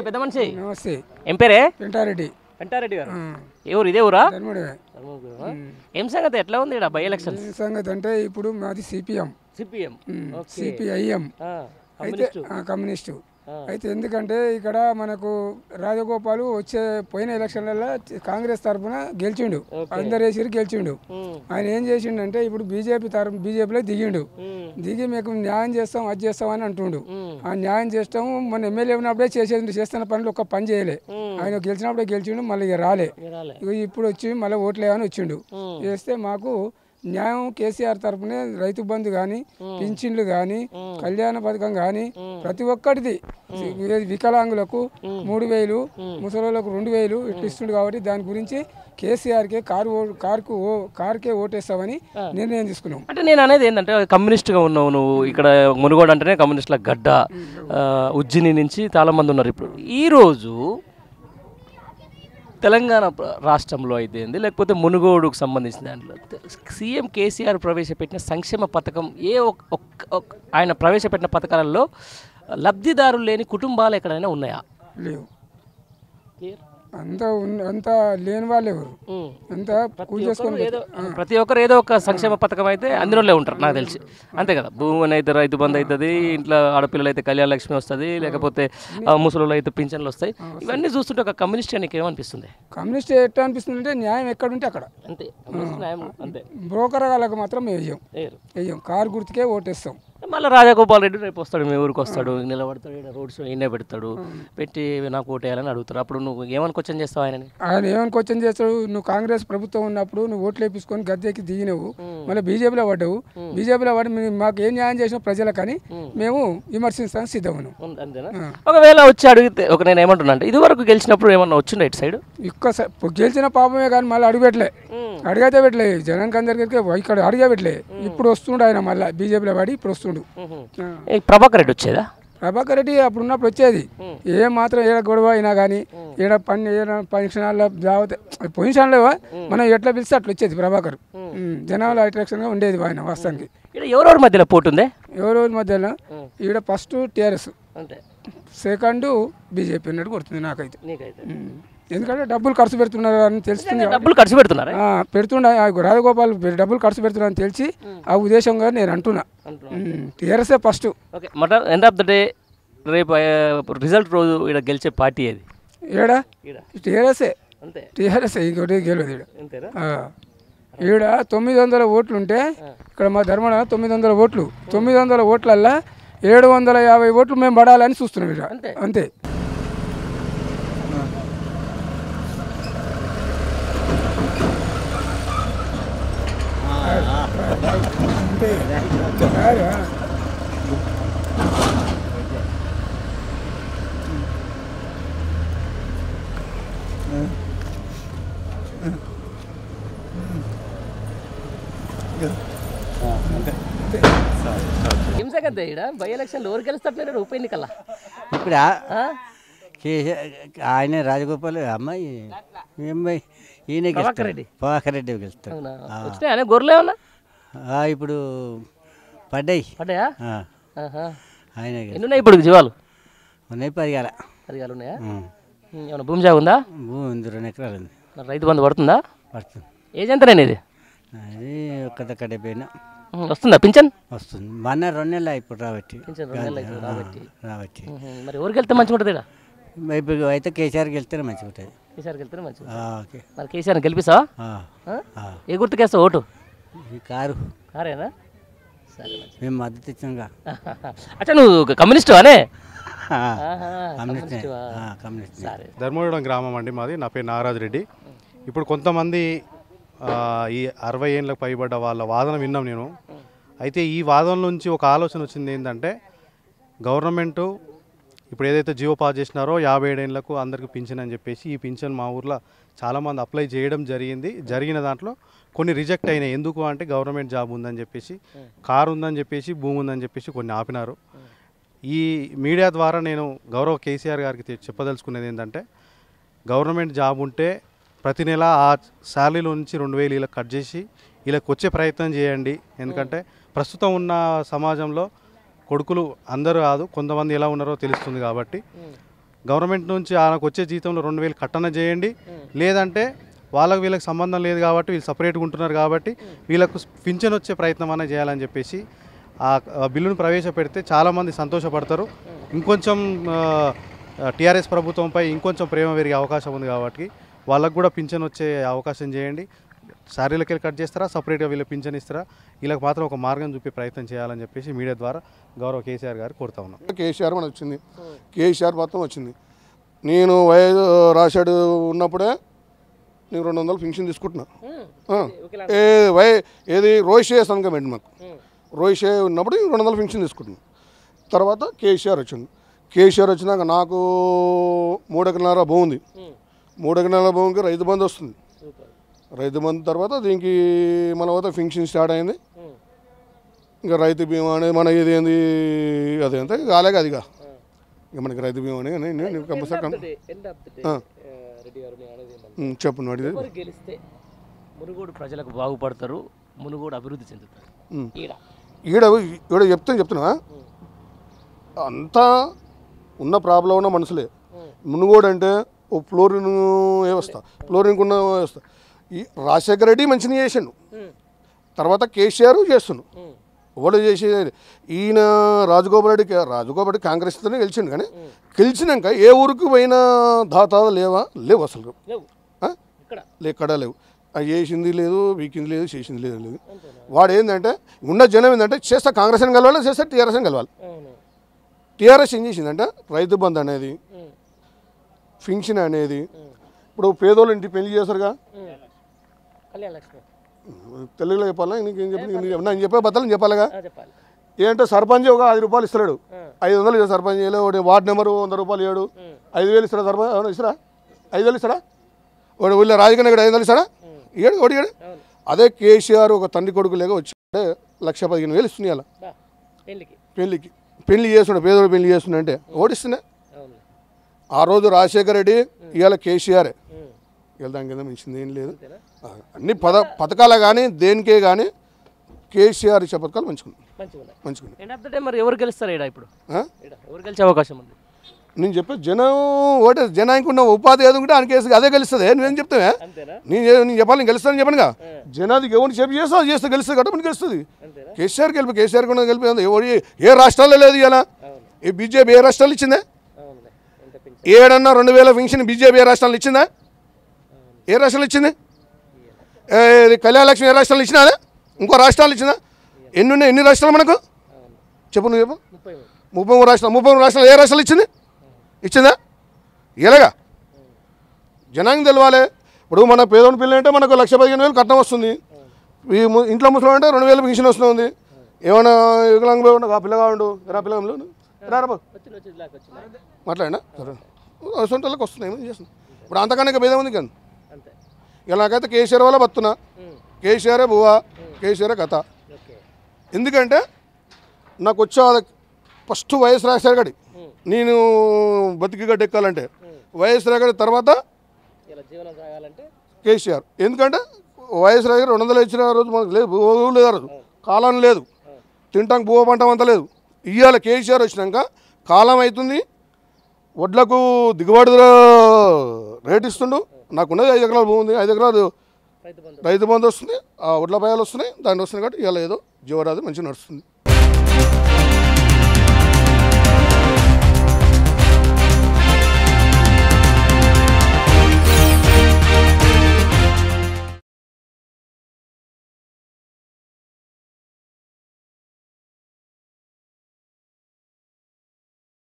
పెద్ద మనిషి నమస్తే ఏం పేరే పెంటారెడ్డి వెంటారెడ్డి గారు ఆ, ఏ ఊరు ఇదే ఊరా ధర్ముడే ఏం సంగతి ఎట్లా ఉంది ఇక్కడ బై ఎలక్షన్స్ ఏం సంగతి అంటే ఇప్పుడు మాది సిపిఎం సిపిఎం సిపిఐఎం అయితే ఆ, కమ్యూనిస్టు అయితే ఎందుకంటే ఇక్కడ మనకు రాజగోపాల్ వచ్చే పోయిన ఎలక్షన్లలో కాంగ్రెస్ తరఫున గెలిచిండు అందరు వేసిరు గెలిచిండు ఆయన ఏం చేసిండంటే ఇప్పుడు బీజేపీ తరఫు బీజేపీలో దిగిండు దిగి మీకు న్యాయం చేస్తాం అది చేస్తాం అని అంటుండు ఆ న్యాయం చేస్తాము మన ఎమ్మెల్యే ఉన్నప్పుడే చేసేది చేస్తున్న పనులు ఒక్క పని చేయలే ఆయన గెలిచినప్పుడే గెలిచిండు మళ్ళీ ఇక రాలే ఇక ఇప్పుడు వచ్చి మళ్ళీ ఓట్లు వేయని వచ్చిండు చేస్తే మాకు న్యాయం కేసీఆర్ తరపునే రైతు బంధు కానీ పింఛన్లు కానీ కళ్యాణ పథకం కానీ ప్రతి ఒక్కటిది వి- వికలాంగులకు మూడు వేలు ముసలోళ్ళకు రెండు వేలు ఇట్లా ఇస్తుండు కాబట్టి దాని గురించి కేసీఆర్కే కారు ఓ- కారుకు ఓ కారుకే ఓటేస్తామని నిర్ణయం తీసుకున్నాం అంటే నేను అనేది ఏంటంటే కమ్యూనిస్ట్గా ఉన్నావు నువ్వు ఇక్కడ మునుగోడు అంటేనే కమ్యూనిస్టుల గడ్డ ఆ, ఉజ్జిని నుంచి చాలా మంది ఉన్నారు ఇప్పుడు ఈరోజు తెలంగాణ ప్ర- రాష్ట్రంలో అయితే ఏంది లేకపోతే మునుగోడుకు సంబంధించిన దాంట్లో తె- సీఎం కేసీఆర్ ప్రవేశపెట్టిన సంక్షేమ పథకం ఏ ఒక్- ఒక్- ఒక్- ఆయన ప్రవేశపెట్టిన పథకాలలో లబ్ధిదారులు లేని కుటుంబాలు ఎక్కడైనా ఉన్నాయా లేవు అంతా ఉన్న అంతా లేని వాళ్ళు ఎవరు ఉమ్. అంతా కూలి చేసుకొని ఏదో ప్రతి ఒక్కరు ఏదో ఒక సంక్షేమ పథకం అయితే అందులోనే ఉంటారు నాకు తెలిసి అంతే కదా భూమి అయితే రైతు బంధు అవుతుంది ఇంట్లో ఆడపిల్లలు అయితే కళ్యాణ లక్ష్మి వస్తుంది లేకపోతే ఆ, ముసలోళ్ళు అయితే పింఛన్లు వస్తాయి ఇవన్నీ చూస్తుంటే ఒక కమ్యూనిస్ట్ నీకు ఏమనిపిస్తుంది కమ్యూనిస్ట్ ఎట్లా అనిపిస్తుంది అంటే న్యాయం ఎక్కడుంటే అక్కడ అంతే కమ్యూనిస్ట్ న్యాయం అంతే బ్రోకర్ వాళ్ళకి మాత్రం మేము వెయ్యం లేరు వెయ్యం కారు గుర్తుకే ఓటేస్తాం మళ్ళీ రాజగోపాల్ రెడ్డి రేపు వస్తాడు మీ ఊరికి వస్తాడు నిలబడతాడు ఈయన రోడ్ షో ఈయనే పెడతాడు పెట్టి నాకు ఓటేయాలని అడుగుతారు అప్పుడు నువ్వు ఏమని క్వశ్చన్ చేస్తావు ఆయనని ఆయన ఏమని క్వశ్చన్ చేస్తాడు నువ్వు కాంగ్రెస్ ప్రభుత్వం ఉన్నప్పుడు నువ్వు ఓట్లు వేపించుకొని గద్దెకి దిగినవు మళ్ళీ బీజేపీలో పడ్డావు బీజేపీలో పడి మీ- మాకు ఏం న్యాయం చేసిన ప్రజలకని మేము విమర్శించడానికి సిద్ధం ఉన్నాం ఉంది- అంతేనా ఒకవేళ వచ్చి అడిగితే ఒక నేను ఏమంటున్నా అంటే ఇదివరకు గెలిచినప్పుడు ఏమన్నా వచ్చిండే ఇటు సైడ్ ఒక్కసారి గెలిచిన పాపమే కానీ మళ్ళీ అడుగు పెట్టలే అడిగైతే పెట్టలే జనానికి అందరికీ ఇక్కడ అడిగే పెట్టలే ఇప్పుడు వస్తుండు ఆయన మళ్ళీ బీజేపీలో పడి ఇప్పుడు వస్తుండు ఆ. ఏ, ప్రభాకర్ రెడ్డి వచ్చేదా ప్రభాకర్ రెడ్డి అప్పుడు ఉన్నప్పుడు వచ్చేది ఏ మాత్రం ఏడ గొడవ అయినా కానీ ఏడ పని ఏడ ఫంక్షనాల్లో దావత పొజిషన్లో మనం ఎట్లా పిలిస్తే అట్లా వచ్చేది ప్రభాకర్ ఉమ్, జనాల అట్రాక్షన్గా ఉండేది ఆయన వాస్తవానికి ఇక్కడ ఎవరెవరి మధ్యలో పోటీ ఉంది ఎవరెవరి మధ్యలో ఈడ ఫస్ట్ టీఆర్ఎస్ అంతే సెకండ్ బీజేపీ అన్నట్టు కొడుతుంది నాకైతే నీకైతే ఉమ్. ఎందుకంటే డబ్బులు ఖర్చు పెడుతున్నారు అని తెలుస్తుంది కాబట్టి. డబ్బులు ఖర్చు పెడుతున్నారా ఆ, పెడుతుండ ఆ రాజగోపాల్ డబ్బులు ఖర్చు పెడుతున్నారని తెలిసి ఆ ఉద్దేశంగా నేను అంటున్నా టీఆర్ఎస్ఏ ఫస్ట్ ఓకే మట ఎండ్ ఆఫ్ ద డే రేపు రిజల్ట్ రోజు ఇక్కడ గెలిచే పార్టీ ఏది ఏడా ఈడ టీఆర్ఎస్ఏ అంతే టీఆర్ఎస్ ఇంకోటి గెలవదు ఈడ అంతేనా ఆ. ఈడ తొమ్మిది వందల ఓట్లు ఉంటే ఇక్కడ మా ధర్మడ తొమ్మిది వందల ఓట్లు తొమ్మిది వందల ఓట్లల్లో ఏడు వందల యాభై ఓట్లు మేము పడాలని చూస్తున్నాం ఇక్కడ అంతే. అంతే ఏం సంగతి ఇక్కడ బై ఎలక్షన్లు ఎవరు గెలుస్తట్లేరు ఉప ఎన్నికల్లా ఇప్పుడు ఆయన రాజగోపాల్ అమ్మాయి ఈ అమ్మాయి ఈయన ప్రభాకర్ రెడ్డి. ప్రభాకర్ రెడ్డి గెలుస్తాడు అవునా వచ్చినాయా గొర్రెలు ఏమన్నా ఆ, ఇప్పుడు పడ్డాయి పడ్డాయా ఆ, ఆహా. ఆయన గెలుస్తాడు. ఎన్ని ఉన్నాయి ఇప్పుడు జీవాలు ఉన్నాయి పరిగాల పరిగాలు ఉన్నాయా ఉం. ఉం, ఏమన్నా భూమి జాగా ఉందా భూమి ఉంది రెండు ఎకరాలు ఉంది మరి రైతు బంధు పడుతుందా పడుతుంది ఏజ్ ఎంతనేది ఇది అది ఒక్క కడిపోయినా ఉం, వస్తుందా పింఛన్ వస్తుంది మొన్న రెండు నెలలు ఇప్పుడు రాబట్టి పింఛన్ రెండు నెలలు అవుతుంది రాబట్టి రాబట్టి ఉహుం, మరి ఎవరికి వెళ్తే మంచిగా ఉంటుంది ఇక్కడ ఇప్పుడు అయితే కేసీఆర్కి వెళ్తేనే మంచిగా ఉంటుంది కేసీఆర్కి వెళ్తే మంచిగా ఆ, ఓకే మరి కేసీఆర్ గెలిపిస్తావా ఆ, ఆ? ఆ. ఏ గుర్తుకేస్తావు ఓటు ఈ కారు కారేనా సరే మంచిది. మేము మద్దతు ఇచ్చాంగా అచ్చా నువ్వు కమ్యూనిస్ట్ అనే ఆహా, కమ్యూనిస్ట్ కమ్యూనిస్టువా? కమ్యూనిస్ట్ సరే ధర్మవరం గ్రామం అండి మాది నా పేరు నాగరాజు రెడ్డి ఇప్పుడు కొంతమంది ఆ, ఈ అరవై ఏళ్ళకు పైబడ్డ వాళ్ళ వాదన విన్నాం నేను అయితే ఈ వాదన నుంచి ఒక ఆలోచన వచ్చింది ఏంటంటే గవర్నమెంటు ఇప్పుడు ఏదైతే జియో పాస్ చేసినారో యాభై ఏడేళ్ళకు అందరికి పింఛన్ అని చెప్పేసి ఈ పింఛన్ మా ఊర్లో చాలామంది అప్లై చేయడం జరిగింది జరిగిన దాంట్లో కొన్ని రిజెక్ట్ అయినాయి ఎందుకు అంటే గవర్నమెంట్ జాబ్ ఉందని చెప్పేసి కారు ఉందని చెప్పేసి భూమి ఉందని చెప్పేసి కొన్ని ఆపినారు ఈ మీడియా ద్వారా నేను గౌరవ కేసీఆర్ గారికి తె- చెప్పదలుచుకునేది ఏంటంటే గవర్నమెంట్ జాబ్ ఉంటే ప్రతి నెల ఆ శాలరీలో నుంచి రెండు వేలు ఇలా కట్ చేసి వీళ్ళకి వచ్చే ప్రయత్నం చేయండి ఎందుకంటే ప్రస్తుతం ఉన్న సమాజంలో కొడుకులు అందరూ కాదు కొంతమంది ఎలా ఉన్నారో తెలుస్తుంది కాబట్టి గవర్నమెంట్ నుంచి వాళ్ళకి వచ్చే జీతంలో రెండు వేలు కట్టన చేయండి లేదంటే వాళ్ళకి వీళ్ళకి సంబంధం లేదు కాబట్టి వీళ్ళు సపరేట్గా ఉంటున్నారు కాబట్టి వీళ్ళకు పింఛన్ వచ్చే ప్రయత్నం అనేది చేయాలని చెప్పేసి ఆ ఆ బిల్లును ప్రవేశపెడితే చాలామంది సంతోషపడతారు ఇంకొంచెం టీఆర్ఎస్ ప్రభుత్వంపై ఇంకొంచెం ప్రేమ పెరిగే అవకాశం ఉంది కాబట్టి వాళ్ళకు కూడా పింఛన్ వచ్చే అవకాశం చేయండి శారీలకి వెళ్ళి కట్ చేస్తారా సపరేట్గా వీళ్ళు పింఛన్ ఇస్తారా వీళ్ళకి మాత్రం ఒక మార్గం చూపే ప్రయత్నం చేయాలని చెప్పేసి మీడియా ద్వారా గౌరవ కేసీఆర్ గారు కోరుతా ఉన్నాం కేసీఆర్ మనకు వచ్చింది కేసీఆర్ మొత్తం వచ్చింది నేను వయసు రాశాడు ఉన్నప్పుడే నేను రెండు వందలు పెన్షన్ తీసుకుంటున్నా ఆ. ఏ వై ఏది రోషే సంఘం మాకు రోషే ఉన్నప్పుడు నేను రెండు వందలు పెన్షన్ తీసుకుంటున్నా తర్వాత కేసీఆర్ వచ్చింది కేసీఆర్ వచ్చినాక నాకు మూడు ఎకరాల భూమి ఉంది మూడు ఎకరాల భూమికి రైతు బంధు వస్తుంది రైతు బంధు తర్వాత దీనికి మన వద్ద పెన్షన్ స్టార్ట్ అయింది ఇంకా రైతు బీమా అనేది మన ఇది ఏంది అదే అంతే కాలేక అదిగా ఇక మనకి రైతు బీమా అనేది నేను- నేను కంపల్సరీ కం- ఎండ్ ఆఫ్ ద డే ఆ. రెడ్డి గారు నేను అనేది ఏమన్నా ఉమ్, చెప్పు నువ్వు అడిగేది ఎవరు గెలిస్తే మునుగోడు ప్రజలకు బాగుపడతారు మునుగోడు అభివృద్ధి చెందుతారు ఉమ్. ఈడ ఈడ ఈడ చెప్తాను చెప్తున్నా అంతా ఉన్న ప్రాబ్లం ఉన్న మనుషులే మునుగోడు అంటే ఓ ఫ్లోరిన్ వ్యవస్థ ఫ్లోరిన్కి ఉన్న వ్యవస్థ ఈ రాజశేఖర రెడ్డి మంచిగా చేసిండు తర్వాత కేసీఆర్ చేస్తుండు ఎవడు చేసేది ఈయన రాజగోపాల్ రెడ్డి రాజగోపాల్ రెడ్డి కాంగ్రెస్తోనే గెలిచిండు కానీ గెలిచినాక ఏ ఊరికి పోయినా దాతాలు లేవా లేవు అసలు లేవు ఆ? ఇక్కడ ఎక్కడ లేవు అది చేసింది లేదు వీకింది లేదు చేసింది లేదు లేదు వాడు ఏంటంటే ఉన్న జనం ఏంటంటే చేస్తా కాంగ్రెస్ అని కలవాలి చేస్తా టీఆర్ఎస్ అని కలవాలి అవును టీఆర్ఎస్ ఏం చేసిందంటే రైతు బంధు అనేది ఉమ్. ఫింక్షన్ అనేది ఇప్పుడు పేదోళ్ళు ఇంటి పెళ్లి చేస్తారుగా ఉమ్. కళ్యాణ లక్ష్మి తెలుగులో చెప్పాలా నీకు ఏం చెప్పి నీకు నేను చెప్పే బద్దలు చెప్పాలిగా ఆ, చెప్పాలి ఏంటంటే సర్పంచ్ ఒక ఐదు రూపాయలు ఇస్తాడు ఐదు వందలు ఇస్తాడు సర్పంచ్ చేయలే ఒకటి వార్డు నెంబరు వంద రూపాయలు ఇవ్వడు ఐదు వేలు ఇస్తాడా సర్పంచ్ అవును ఇస్తాడా ఐదు వేలు ఇస్తాడా వాడు వీళ్ళ రాజకీయ ఇక్కడ ఐదు వందలు ఇస్తాడా ఇయ్యాడు ఒకటి ఇయ్యాడు అవును అదే కేసీఆర్ ఒక తండ్రి కొడుకు లేక వచ్చి లక్ష పదిహేను వేలు ఇస్తున్నాయి అలా బా పెళ్ళికి పెళ్లికి పెళ్లి చేస్తుండే పేదోడు పెళ్లి చేస్తుండే అంటే ఓడిస్తున్నా అవును ఆ రోజు రాజశేఖర రెడ్డి ఇవాళ కేసీఆర్ ఉమ్. ఇవాళ దాని కింద మించింది ఏం లేదు అంతేనా ఆ, అన్ని పద పథకాలు కానీ దేనికే కానీ కేసీఆర్ ఇచ్చే పథకాలు మంచుకున్నాయి మంచిగా ఉన్నాయి మంచుకున్నాయి ఎండ్ ఆఫ్ ద డే మరి ఎవరు గెలుస్తారు ఈడ ఇప్పుడు ఆ? ఈడ ఎవరు గెలిచే అవకాశం ఉంది నేను చెప్పే జనం ఓటే జనానికి ఉన్న ఉపాధి ఏది ఉంటే ఆయన కేసు అదే గెలుస్తుంది నువ్వేం చెప్తావే అంతేనా నేను ఏ- నేను చెప్పాలి నేను గెలుస్తాను చెప్పనుగా జనానికి ఎవరిని చెప్పి చేస్తా అది చేస్తే గెలుస్తుంది కాబట్టి మనకి గెలుస్తుంది అంతేనా కేసీఆర్ గెలిపి కేసీఆర్ కూడా గెలిపి ఎవరి ఏ రాష్ట్రాల్లో లేదు ఇలా అవును ఈ బీజేపీ ఏ రాష్ట్రాలు ఇచ్చిందే అవునులే ఎంత పెంచి ఏడన్నా రెండు వేల పెన్షన్ బీజేపీ ఏ రాష్ట్రాలు ఇచ్చిందా ఏ రాష్ట్రాలు ఇచ్చింది ఏ, ఇది కళ్యాణ లక్ష్మి ఏ రాష్ట్రాలు ఇచ్చినా ఇంకో రాష్ట్రాలు ఇచ్చిందా ఎన్ని ఉన్నాయి ఎన్ని రాష్ట్రాలు మనకు అవును చెప్పు నువ్వు చెప్పు ముప్పై మూడు ముప్పై మూడు రాష్ట్రాలు ముప్పై మూడు రాష్ట్రాలు ఏ రాష్ట్రాలు ఇచ్చింది ఇచ్చిందా ఎలాగా జనానికి తెలవాలి ఇప్పుడు మన పేదోని పిల్లలు అంటే మనకు లక్ష పదిహేను వేలు కట్నం వస్తుంది ఈ ము- ఇంట్లో ముసలి అంటే రెండు వేలు పెన్షన్ వస్తుంది ఏమైనా వికలాంగ పోయి ఉండవు ఆ పిల్లగా ఉండు ఎరా పిల్లగా రారా బాబు వచ్చింది వచ్చింది లాక్ వచ్చింది మాట్లాడినా సరే సొంత వాళ్ళకి వస్తున్నాయి ఏం చేస్తుంది ఇప్పుడు అంతకన్నా ఇంకా భేదం ఉంది కదా అంతే ఇలా నాకైతే కేసీఆర్ వల్ల బతున్నా ఉమ్. కేసీఆరే బువ్వా కేసీఆరే కథ ఓకే ఎందుకంటే నాకు వచ్చే ఫస్ట్ వైఎస్ రాజశేఖర్ గడి నేను బతికి గడ్డ ఎక్కాలంటే వైఎస్ రాజశేఖర్ తర్వాత ఇలా జీవనం సాగాలంటే కేసీఆర్ ఎందుకంటే వైఎస్ రాజశేఖర్ రెండు వందలు ఇచ్చిన రోజు మనకు లేదు భూ లేదు ఆ రోజు కాలం లేదు తింటానికి భూ పంట అంత లేదు ఇవాళ కేసీఆర్ వచ్చినాక కాలం అవుతుంది వడ్లకు దిగుబడి రేట్ ఇస్తుండు నాకున్నది ఐదు ఎకరాల భూమి ఉంది ఐదు ఎకరాలు రైతు బంధు రైతు బంధు వస్తుంది ఆ వడ్ల పాయాలు వస్తున్నాయి దాన్ని వస్తున్నాయి కాబట్టి ఇవాళ ఏదో జీవరాది మంచిగా నడుస్తుంది